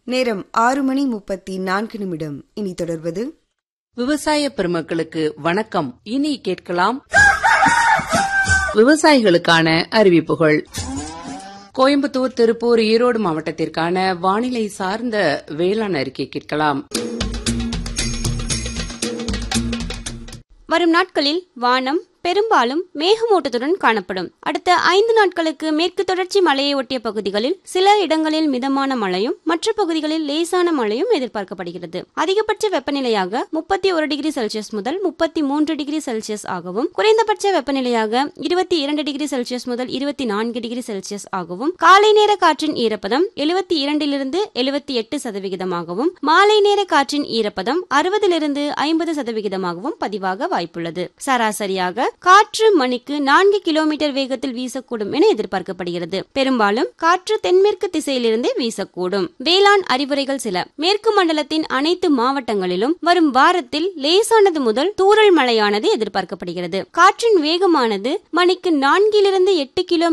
நேரம் ஆறு மணி முப்பத்தி நான்கு நிமிடம் இனி தொடர்வது விவசாய பெருமக்களுக்கு வணக்கம் இனி கேட்கலாம் விவசாயிகளுக்கான அறிவிப்புகள் கோயம்புத்தூர் திருப்பூர் ஈரோடு மாவட்டத்திற்கான வானிலை சார்ந்த வேளாண் அறிக்கை கேட்கலாம் வரும் நாட்களில் வானம் பெரும்பாலும் மேகமூட்டத்துடன் காணப்படும் அடுத்த ஐந்து நாட்களுக்கு மேற்கு தொடர்ச்சி மலையை ஒட்டிய பகுதிகளில் சில இடங்களில் மிதமான மழையும் மற்ற பகுதிகளில் லேசான மழையும் எதிர்பார்க்கப்படுகிறது அதிகபட்ச வெப்பநிலையாக முப்பத்தி ஒரு டிகிரி செல்சியஸ் முதல் முப்பத்தி மூன்று டிகிரி செல்சியஸ் ஆகவும் குறைந்தபட்ச வெப்பநிலையாக இருபத்தி இரண்டு டிகிரி செல்சியஸ் முதல் இருபத்தி நான்கு டிகிரி செல்சியஸ் ஆகவும் காலை நேர காற்றின் ஈரப்பதம் எழுபத்தி இரண்டிலிருந்து எழுபத்தி எட்டு சதவிகிதமாகவும் மாலை நேர காற்றின் ஈரப்பதம் அறுபதிலிருந்து ஐம்பது சதவிகிதமாகவும் பதிவாக வாய்ப்புள்ளது சராசரியாக காற்று மணிக்கு நான்கு கிலோமீட்டர் வேகத்தில் வீசக்கூடும் என எதிர்பார்க்கப்படுகிறது பெரும்பாலும் காற்று தென்மேற்கு திசையிலிருந்தே வீசக்கூடும் வேளாண் அறிவுரைகள் சில மேற்கு மண்டலத்தின் அனைத்து மாவட்டங்களிலும் வரும் வாரத்தில் லேசானது முதல் தூறல் மழையானது எதிர்பார்க்கப்படுகிறது காற்றின் வேகமானது மணிக்கு நான்கிலிருந்து எட்டு கிலோ